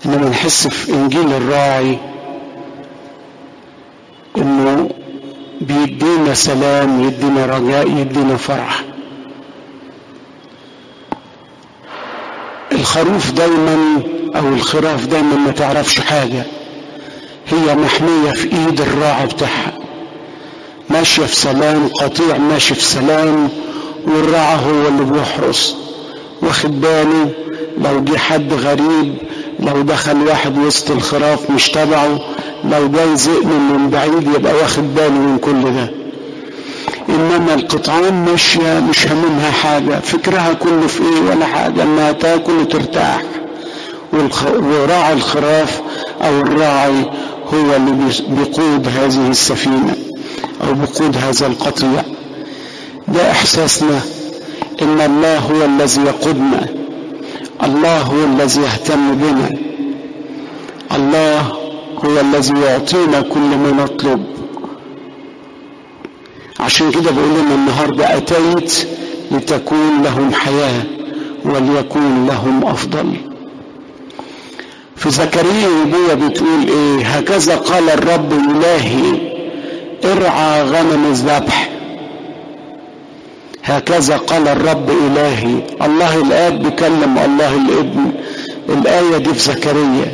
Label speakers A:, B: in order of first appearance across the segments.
A: انما نحس في انجيل الراعي انه بيدينا سلام يدينا رجاء يدينا فرح الخروف دايما او الخراف دايما ما تعرفش حاجة هي محمية في ايد الراعي بتاعها ماشية في سلام قطيع ماشي في سلام والراعي هو اللي بيحرس واخد باله لو جه حد غريب لو دخل واحد وسط الخراف مش تبعه لو جاي ذئب من بعيد يبقى واخد باله من كل ده انما القطعان ماشيه مش هممها حاجه فكرها كله في ايه ولا حاجه انها تاكل وترتاح وراعي الخراف او الراعي هو اللي بيقود هذه السفينه او بيقود هذا القطيع ده احساسنا ان الله هو الذي يقودنا الله هو الذي يهتم بنا الله هو الذي يعطينا كل ما نطلب عشان كده بقول لنا النهارده اتيت لتكون لهم حياه وليكون لهم افضل في زكريا نبوة بتقول ايه هكذا قال الرب الهي ارعى غنم الذبح هكذا قال الرب الهي الله الاب بيكلم الله الابن الايه دي في زكريا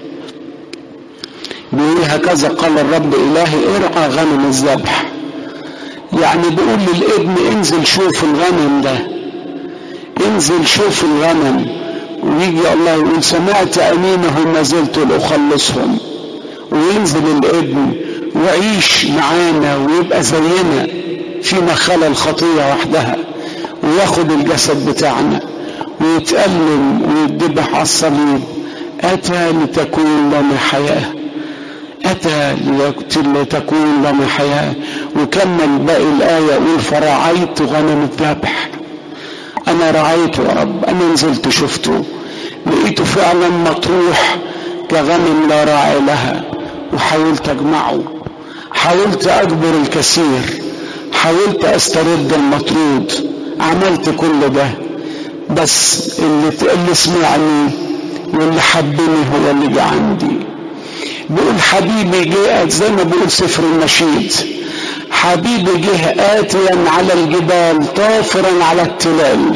A: بيقول هكذا قال الرب الهي ارعى غنم الذبح يعني بيقول للابن انزل شوف الغنم ده انزل شوف الغنم ويجي الله يقول سمعت امينهم ما زلت لاخلصهم وينزل الابن وعيش معانا ويبقى زينا فينا خلى الخطيه وحدها وياخد الجسد بتاعنا ويتألم ويتذبح على الصليب أتى لتكون لنا حياة أتى لتكون لنا حياة وكمل باقي الآية يقول فرعيت غنم الذبح أنا رعيته يا رب أنا نزلت شفته لقيته فعلا مطروح كغنم لا راعي لها وحاولت أجمعه حاولت أجبر الكثير حاولت أسترد المطرود عملت كل ده بس اللي اللي سمعني واللي حبني هو اللي جه عندي بيقول حبيبي جه زي ما بيقول سفر النشيد حبيبي جه آتيا على الجبال طافرا على التلال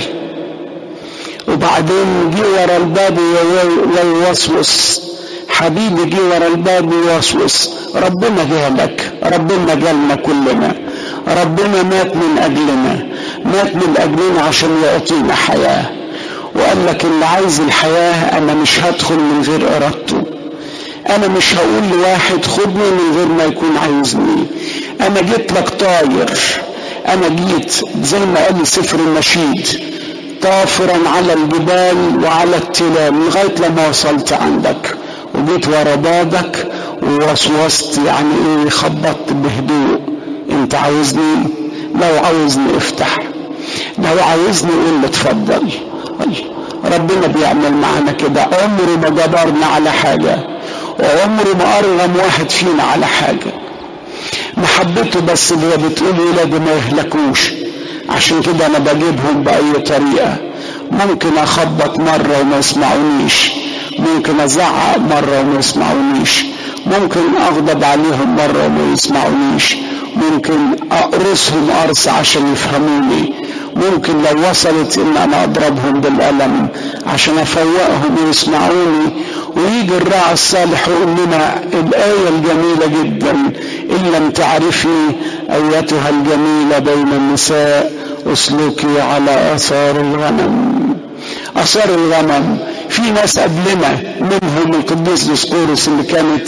A: وبعدين جه ورا الباب ويوسوس حبيبي جه ورا الباب ويوسوس ربنا جه لك ربنا جالنا كلنا ربنا مات من أجلنا مات من أجلنا عشان يعطينا حياة وقال لك اللي عايز الحياة أنا مش هدخل من غير إرادته أنا مش هقول لواحد خدني من غير ما يكون عايزني أنا جيت لك طاير أنا جيت زي ما قال سفر النشيد طافرا على الجبال وعلى التلال لغاية لما وصلت عندك وجيت ورا بابك ووسوست يعني ايه خبطت بهدوء انت عاوزني لو عاوزني افتح لو عاوزني قول لي اتفضل ربنا بيعمل معانا كده عمره ما جبرنا على حاجة وعمره ما أرغم واحد فينا على حاجة محبته بس اللي هي بتقول ولادي ما يهلكوش عشان كده أنا بجيبهم بأي طريقة ممكن أخبط مرة وما يسمعونيش ممكن أزعق مرة وما يسمعونيش ممكن أغضب عليهم مرة وما يسمعونيش ممكن أقرصهم قرص عشان يفهموني ممكن لو وصلت ان انا اضربهم بالقلم عشان افوقهم ويسمعوني ويجي الراعي الصالح ويقول لنا الايه الجميله جدا ان لم تعرفي ايتها الجميله بين النساء اسلكي على اثار الغنم اثار الغنم في ناس قبلنا منهم القديس ديسقورس اللي كانت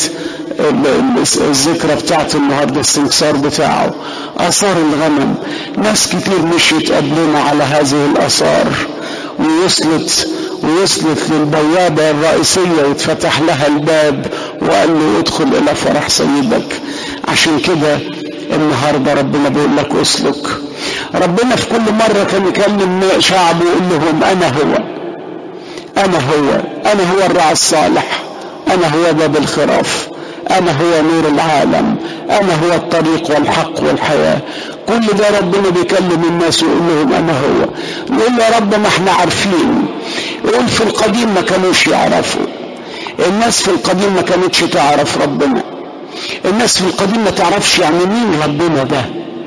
A: الذكرى بتاعته النهارده السنكسار بتاعه اثار الغنم ناس كتير مشيت قبلنا على هذه الاثار ووصلت ووصلت للبوابة الرئيسية واتفتح لها الباب وقال له ادخل إلى فرح سيدك عشان كده النهاردة ربنا بيقول لك اسلك ربنا في كل مرة كان يكلم شعبه ويقول لهم أنا هو أنا هو أنا هو الرعى الصالح أنا هو باب الخراف أنا هو نور العالم أنا هو الطريق والحق والحياة كل ده ربنا بيكلم الناس ويقول لهم أنا هو يقول يا رب ما احنا عارفين يقول في القديم ما كانوش يعرفوا الناس في القديم ما كانتش تعرف ربنا الناس في القديم ما تعرفش يعني مين ربنا ده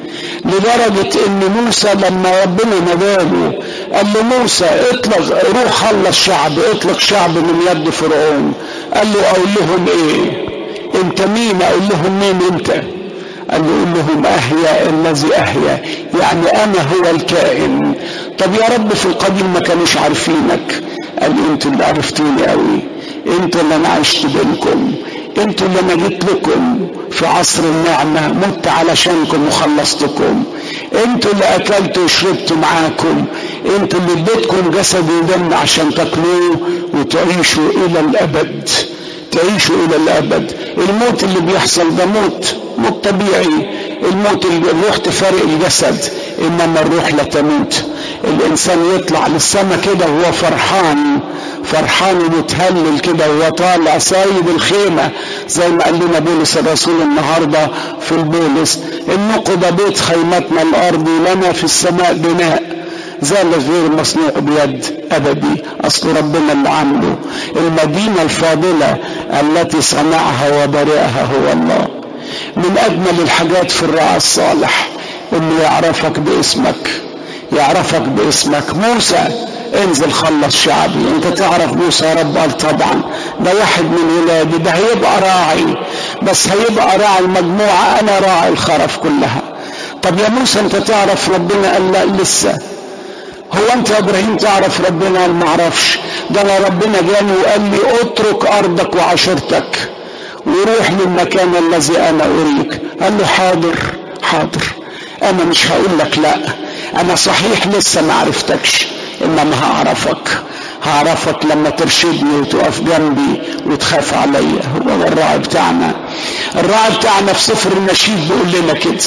A: لدرجة ان موسى لما ربنا ناداله قال له موسى اطلق روح خلص شعب اطلق شعب من يد فرعون قال له اقول لهم ايه انت مين اقول لهم مين انت قال له قل لهم احيا الذي احيا يعني انا هو الكائن طب يا رب في القديم ما كانوش عارفينك قال انتوا اللي عرفتوني قوي انتوا اللي انا عشت بينكم انتوا اللي انا جيت لكم في عصر النعمة مت علشانكم وخلصتكم انتوا اللي اكلتوا وشربتوا معاكم انتوا اللي اديتكم جسد ودم عشان تاكلوه وتعيشوا الى الابد تعيشوا الى الابد الموت اللي بيحصل ده موت موت طبيعي الموت اللي الروح تفارق الجسد انما الروح لا تموت الانسان يطلع للسما كده وهو فرحان فرحان ومتهلل كده وهو طالع سايب الخيمه زي ما قال لنا بولس الرسول النهارده في البولس النقض بيت خيمتنا الارض لنا في السماء بناء زال غير مصنوع بيد ابدي اصل ربنا اللي عامله المدينه الفاضله التي صنعها وبرئها هو الله من اجمل الحاجات في الرعى الصالح انه يعرفك باسمك يعرفك باسمك موسى انزل خلص شعبي انت تعرف موسى يا رب قال طبعا ده واحد من ولادي ده هيبقى راعي بس هيبقى راعي المجموعة انا راعي الخرف كلها طب يا موسى انت تعرف ربنا قال لا لسه هو انت يا ابراهيم تعرف ربنا قال ما اعرفش ده انا ربنا جاني وقال لي اترك ارضك وعشيرتك وروح للمكان الذي انا اريك قال له حاضر حاضر انا مش هقول لك لا انا صحيح لسه ما عرفتكش انما هعرفك هعرفك لما ترشدني وتقف جنبي وتخاف عليا هو ده الراعي بتاعنا الراعي بتاعنا في سفر النشيد بيقول لنا كده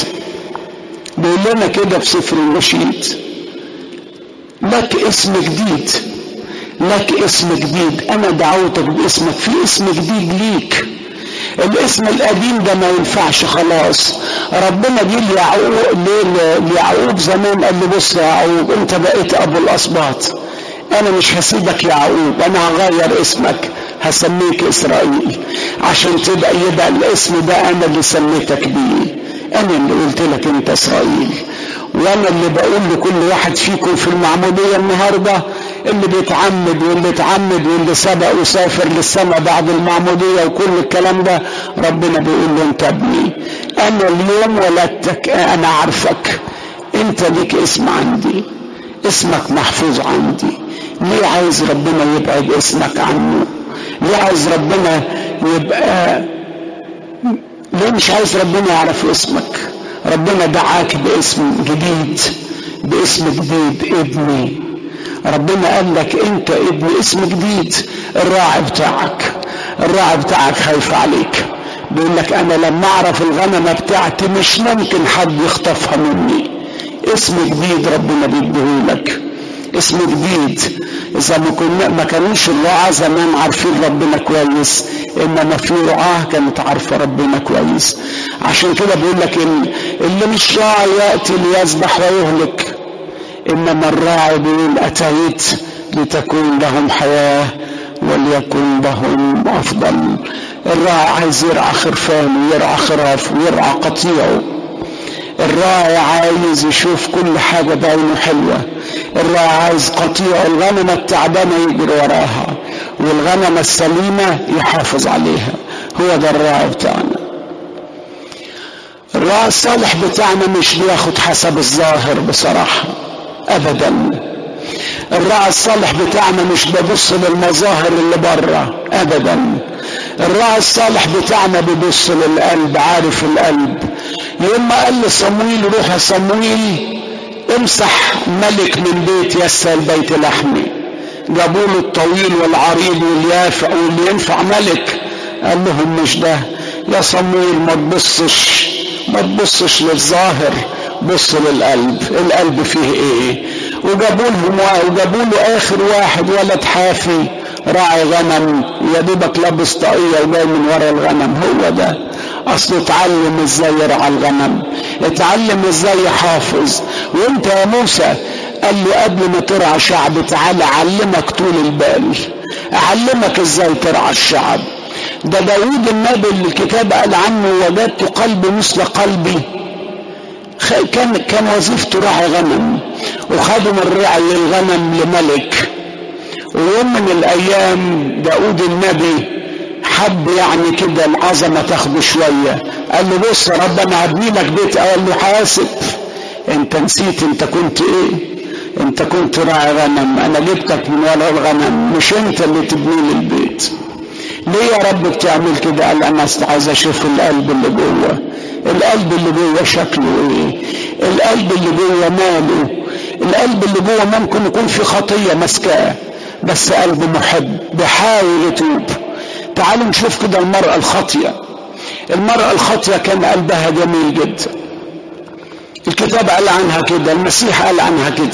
A: بيقول لنا كده في سفر النشيد لك اسم جديد لك اسم جديد انا دعوتك باسمك في اسم جديد ليك الاسم القديم ده ما ينفعش خلاص ربنا جه ليعقوب ليعقوب زمان قال له بص يا يعقوب انت بقيت ابو الاسباط انا مش هسيبك يا يعقوب انا هغير اسمك هسميك اسرائيل عشان تبقى يبقى الاسم ده انا اللي سميتك بيه انا اللي قلت لك انت اسرائيل وانا اللي بقول لكل واحد فيكم في المعموديه النهارده اللي بيتعمد واللي اتعمد واللي سبق وسافر للسماء بعد المعموديه وكل الكلام ده ربنا بيقول له انت ابني انا اليوم ولدتك انا عارفك انت ليك اسم عندي اسمك محفوظ عندي ليه عايز ربنا يبعد اسمك عنه ليه عايز ربنا يبقى ليه مش عايز ربنا يعرف اسمك ربنا دعاك باسم جديد باسم جديد ابني ربنا قال لك انت ابن اسم جديد الراعي بتاعك الراعي بتاعك خايف عليك بيقول لك انا لما اعرف الغنمة بتاعتي مش ممكن حد يخطفها مني اسم جديد ربنا بيديهولك اسم جديد اذا ما كنا ما كانوش الرعاة زمان عارفين ربنا كويس انما في رعاة كانت عارفه ربنا كويس عشان كده بيقول لك ان اللي مش راعي ياتي ليذبح ويهلك انما الراعي بيقول اتيت لتكون لهم حياه وليكن لهم افضل الراعي عايز يرعى خرفان ويرعى خراف ويرعى قطيعه الراعي عايز يشوف كل حاجة بعينه حلوة الراعي عايز قطيع الغنمة التعبانة يجري وراها والغنمة السليمة يحافظ عليها هو ده الراعي بتاعنا الراعي الصالح بتاعنا مش بياخد حسب الظاهر بصراحة أبدا الراعي الصالح بتاعنا مش بيبص للمظاهر اللي بره أبدا الراعي الصالح بتاعنا بيبص للقلب عارف القلب يوم ما قال لصمويل روح يا صمويل امسح ملك من بيت يسى البيت لحمي جابوا له الطويل والعريض واليافع واللي ينفع ملك قال لهم مش ده يا صمويل ما تبصش ما تبصش للظاهر بص للقلب القلب فيه ايه وجابوا لهم وجابوا له اخر واحد ولد حافي راعي غنم يا دوبك لابس طاقيه وجاي من ورا الغنم هو ده اصله اتعلم ازاي يرعى الغنم اتعلم ازاي يحافظ وانت يا موسى قال له قبل ما ترعى شعب تعالى علمك طول البال اعلمك ازاي ترعى الشعب ده داود النبي اللي الكتاب قال عنه وجدت قلبي مثل قلبي كان كان وظيفته راعي غنم وخدوا من رعي الغنم لملك ويوم من الايام داود النبي حب يعني كده العظمة تاخده شوية قال له بص يا رب انا هبني لك بيت قال له حاسب انت نسيت انت كنت ايه انت كنت راعي غنم انا جبتك من وراء الغنم مش انت اللي تبني لي البيت ليه يا رب بتعمل كده قال انا عايز اشوف القلب اللي جوه القلب اللي جوه شكله ايه القلب اللي جوه ماله القلب اللي جوه ممكن يكون في خطيه ماسكاه بس قلب محب بيحاول يتوب تعالوا نشوف كده المرأة الخاطية المرأة الخاطية كان قلبها جميل جدا الكتاب قال عنها كده المسيح قال عنها كده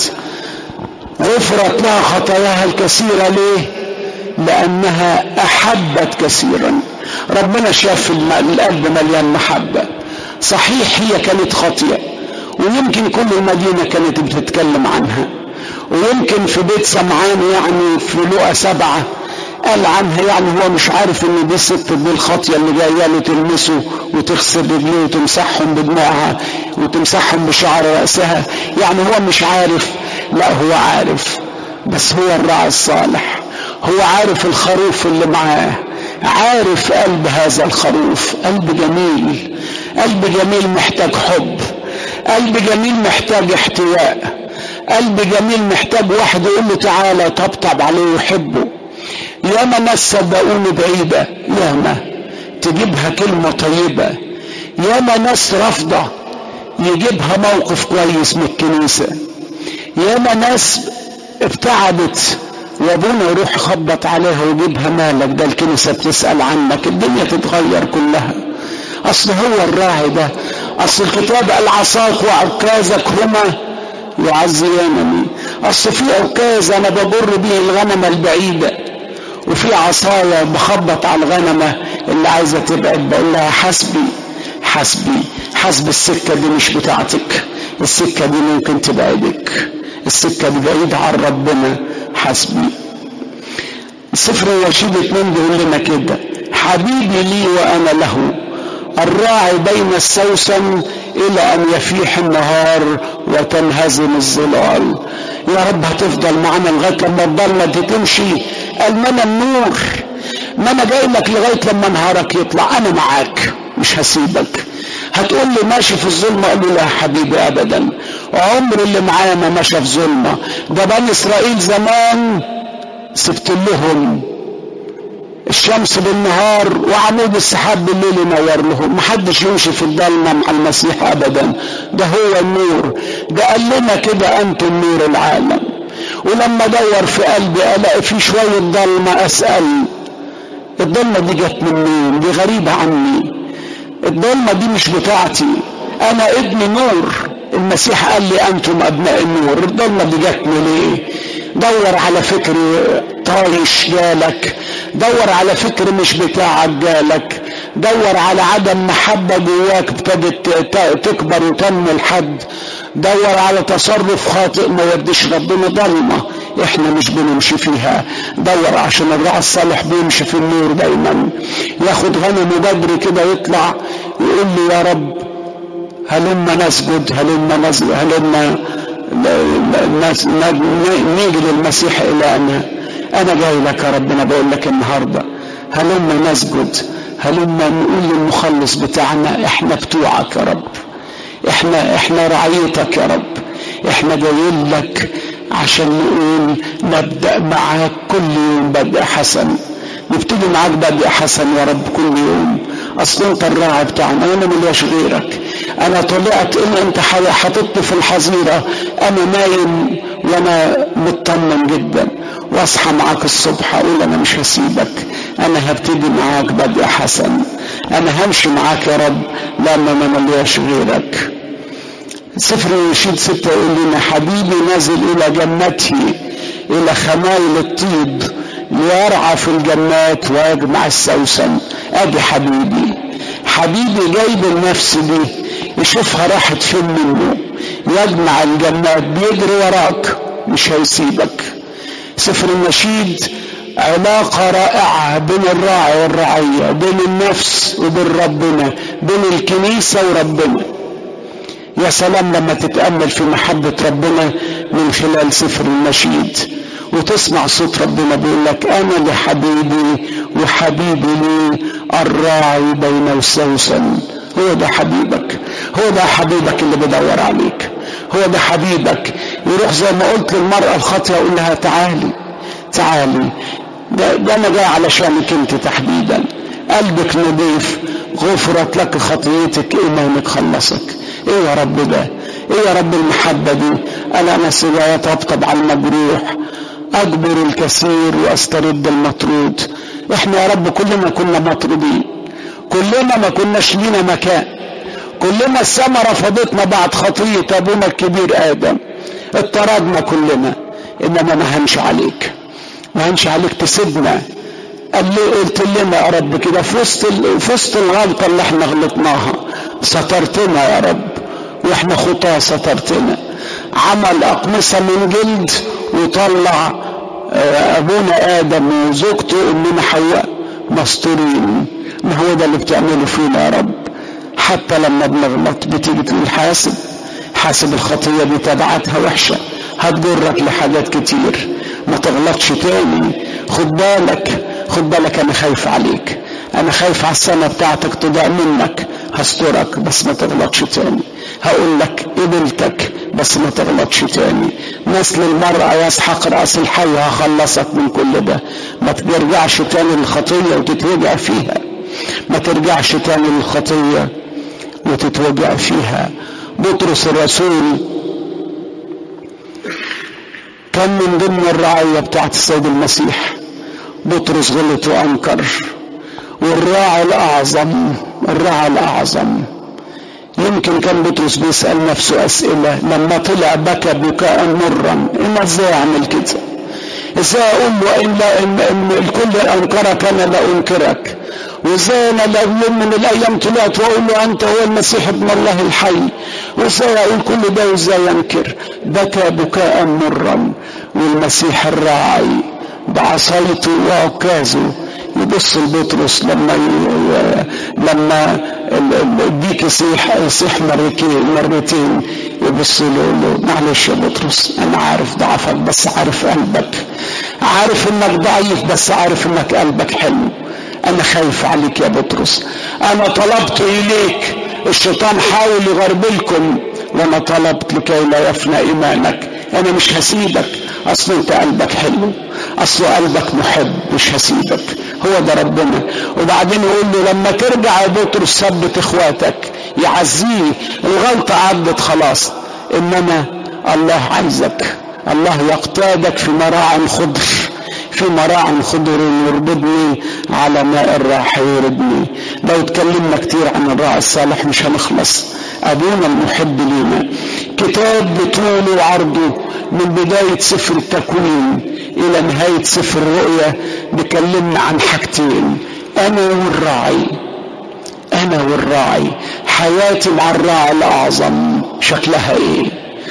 A: غفرت لها خطاياها الكثيرة ليه لأنها أحبت كثيرا ربنا شاف القلب مليان محبة صحيح هي كانت خاطية ويمكن كل المدينة كانت بتتكلم عنها ويمكن في بيت سمعان يعني في لقى سبعة قال عنها يعني هو مش عارف ان دي الست دي الخاطيه اللي جايه له تلمسه وتغسل رجليه وتمسحهم بدموعها وتمسحهم بشعر راسها يعني هو مش عارف لا هو عارف بس هو الراعي الصالح هو عارف الخروف اللي معاه عارف قلب هذا الخروف قلب جميل قلب جميل محتاج حب قلب جميل محتاج احتواء قلب جميل محتاج واحد يقول له تعالى طبطب عليه ويحبه ياما ناس صدقوني بعيدة ياما تجيبها كلمة طيبة ياما ناس رافضة يجيبها موقف كويس من الكنيسة ياما ناس ابتعدت وابونا يروح يخبط عليها ويجيبها مالك ده الكنيسة بتسأل عنك الدنيا تتغير كلها اصل هو الراعي ده اصل الكتاب قال عصاك وعكازك هما يعزيانني اصل في عكاز انا ببر به الغنم البعيده وفي عصاية بخبط على الغنمة اللي عايزة تبعد بقول لها حسبي حسبي حسب السكة دي مش بتاعتك السكة دي ممكن تبعدك السكة دي بعيدة عن ربنا حسبي سفر الرشيد اتنين بيقول لنا كده حبيبي لي وانا له الراعي بين السوسن الى ان يفيح النهار وتنهزم الظلال يا رب هتفضل معانا لغايه لما الضلمه دي تمشي قال ما انا النور ما انا جاي لك لغايه لما نهارك يطلع انا معاك مش هسيبك هتقول لي ماشي في الظلمه اقول له لا حبيبي ابدا عمر اللي معايا ما مشى في ظلمه ده بني اسرائيل زمان سبت لهم الشمس بالنهار وعمود السحاب بالليل ينور لهم محدش يمشي في الضلمه مع المسيح ابدا ده هو النور ده قال لنا كده انتم نور العالم ولما ادور في قلبي الاقي في شويه ضلمه اسال الضلمه دي جت منين دي غريبه عني الضلمه دي مش بتاعتي انا ابن نور المسيح قال لي انتم ابناء النور الضلمه دي جت منين دور على فكر طايش جالك دور على فكر مش بتاعك جالك دور على عدم محبة جواك ابتدت تكبر وتنمو لحد دور على تصرف خاطئ ما يرضيش ربنا ضلمة احنا مش بنمشي فيها دور عشان الراعي الصالح بيمشي في النور دايما ياخد غنمه بدري كده يطلع يقول لي يا رب هلما نسجد هلما نسجد هلما نيجي للمسيح إلهنا أنا جاي لك يا رب أنا بقول لك النهاردة هلما نسجد هلما نقول للمخلص بتاعنا احنا بتوعك يا رب احنا احنا رعيتك يا رب احنا جايين لك عشان نقول نبدأ معاك كل يوم بدء حسن نبتدي معاك بدء حسن يا رب كل يوم اصل انت الراعي بتاعنا انا ملياش غيرك انا طلعت ان انت حاططني في الحظيرة انا نايم وانا مطمن جدا واصحى معاك الصبح اقول انا مش هسيبك انا هبتدي معاك بدء حسن انا همشي معاك يا رب لان انا ملياش غيرك سفر النشيد ستة يقول لنا حبيبي نازل الى جنته الى خمايل الطيب ليرعى في الجنات ويجمع السوسن ادي حبيبي حبيبي جايب النفس دي يشوفها راحت فين منه يجمع الجنات بيجري وراك مش هيسيبك سفر النشيد علاقة رائعة بين الراعي والرعية بين النفس وبين ربنا بين الكنيسة وربنا يا سلام لما تتأمل في محبة ربنا من خلال سفر النشيد وتسمع صوت ربنا بيقول لك أنا لحبيبي وحبيبي لي الراعي بين السوسن هو ده حبيبك هو ده حبيبك اللي بدور عليك هو ده حبيبك يروح زي ما قلت للمرأة الخاطئة أقول لها تعالي تعالي ده, ده أنا جاي علشانك أنت تحديدا قلبك نظيف غفرت لك خطيتك إيمانك خلصك إيه يا رب ده إيه يا رب المحبة دي أنا نسي طبطب على المجروح أجبر الكثير وأسترد المطرود إحنا يا رب كلنا كنا مطرودين كلنا ما كناش لينا مكان كلنا السما رفضتنا بعد خطية أبونا الكبير آدم اضطردنا كلنا إنما ما هنش عليك ما هنش عليك تسيبنا قال لي قلت لنا يا رب كده في وسط في وسط الغلطة اللي احنا غلطناها سترتنا يا رب واحنا خطاة سترتنا عمل أقمصة من جلد وطلع أبونا آدم وزوجته أمنا حواء مستورين ما هو ده اللي بتعمله فينا يا رب حتى لما بنغلط بتيجي تقول حاسب حاسب الخطية دي تبعاتها وحشة هتجرك لحاجات كتير ما تغلطش تاني خد بالك خد بالك انا خايف عليك انا خايف على السنة بتاعتك تضيع منك هسترك بس ما تغلطش تاني هقول لك قبلتك بس ما تغلطش تاني نسل المرأة يسحق رأس الحي هخلصك من كل ده ما ترجعش تاني للخطية وتتوجع فيها ما ترجعش تاني للخطية وتتوجع فيها بطرس الرسول كان من ضمن الرعية بتاعت السيد المسيح بطرس غلط وأنكر والراعي الأعظم الراعي الأعظم يمكن كان بطرس بيسأل نفسه أسئلة لما طلع بكى بكاء مرا إن إزاي أعمل كده إزاي أقول له إن, لا إن, إن الكل أنكرك أنا لا أنكرك وإزاي أنا لو يوم من الأيام طلعت وأقول له أنت هو المسيح ابن الله الحي وإزاي أقول كل ده وإزاي أنكر بكى بكاء مرا والمسيح الراعي بعصايته وعكازه يبص لبطرس لما ي... لما الديك يصيح يصيح مرتين مرتين يبص له يقول له معلش يا بطرس انا عارف ضعفك بس عارف قلبك عارف انك ضعيف بس عارف انك قلبك حلو انا خايف عليك يا بطرس انا طلبت اليك الشيطان حاول يغربلكم وانا طلبت لكي لا يفنى ايمانك انا مش هسيبك اصل انت قلبك حلو اصل قلبك محب مش هسيبك هو ده ربنا وبعدين يقول له لما ترجع يا بطرس ثبت اخواتك يعزيه الغلطة عدت خلاص انما الله عايزك الله يقتادك في مراع خضر في مراع خضر يربدني على ماء الراحة يردني لو اتكلمنا كتير عن الراعي الصالح مش هنخلص أبونا المحب لينا كتاب بطوله وعرضه من بداية سفر التكوين إلى نهاية سفر الرؤيا بيكلمنا عن حاجتين أنا والراعي أنا والراعي حياتي مع الراعي الأعظم شكلها إيه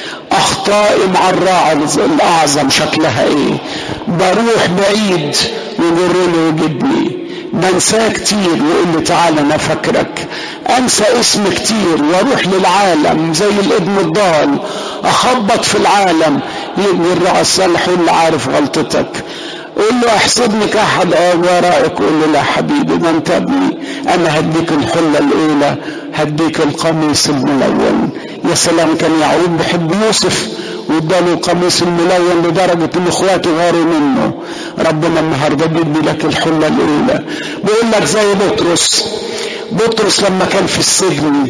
A: أخطائي مع الراعي الأعظم شكلها إيه بروح بعيد ويقول له وجدني بنساه كتير ويقول لي تعالى انا فاكرك انسى اسم كتير واروح للعالم زي الابن الضال اخبط في العالم يجي الراعي الصالح يقول لي عارف غلطتك قول له احسبني كاحد ورائك قول له لا حبيبي ده انت ابني انا هديك الحله الاولى هديك القميص الملون يا سلام كان يعقوب بيحب يوسف واداله القميص الملون لدرجة ان اخواته غاروا منه ربنا النهاردة بيدي لك الحلة الاولى بيقول لك زي بطرس بطرس لما كان في السجن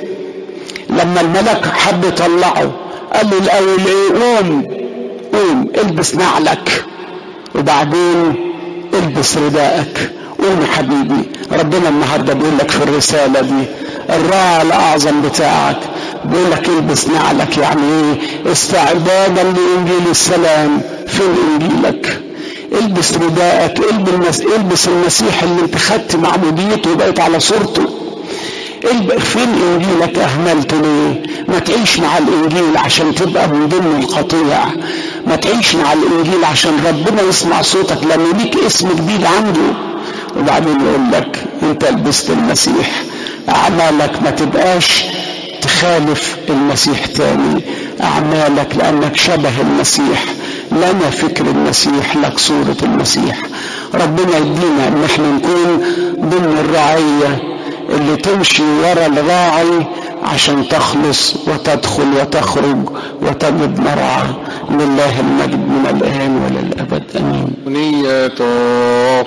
A: لما الملك حب يطلعه قال له الاول ايه قوم قوم البس نعلك وبعدين البس رداءك قوم يا حبيبي ربنا النهارده بيقول لك في الرساله دي الراعي الاعظم بتاعك بيقول لك البس نعلك يعني ايه استعدادا لانجيل السلام فين انجيلك البس رداءك البس البس المسيح اللي انت خدت معموديته وبقيت على صورته فين انجيلك اهملته ليه ما تعيش مع الانجيل عشان تبقى من ضمن القطيع ما تعيش مع الانجيل عشان ربنا يسمع صوتك لان ليك اسم جديد عنده وبعدين يقول لك انت لبست المسيح اعمالك ما تبقاش تخالف المسيح تاني اعمالك لانك شبه المسيح لنا فكر المسيح لك صورة المسيح ربنا يدينا ان احنا نكون ضمن الرعية اللي تمشي ورا الراعي عشان تخلص وتدخل وتخرج وتجد مرعى لله المجد من الآن وللأبد أمين
B: نية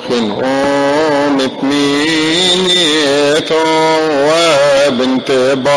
B: خنقوم اتمينية وبنت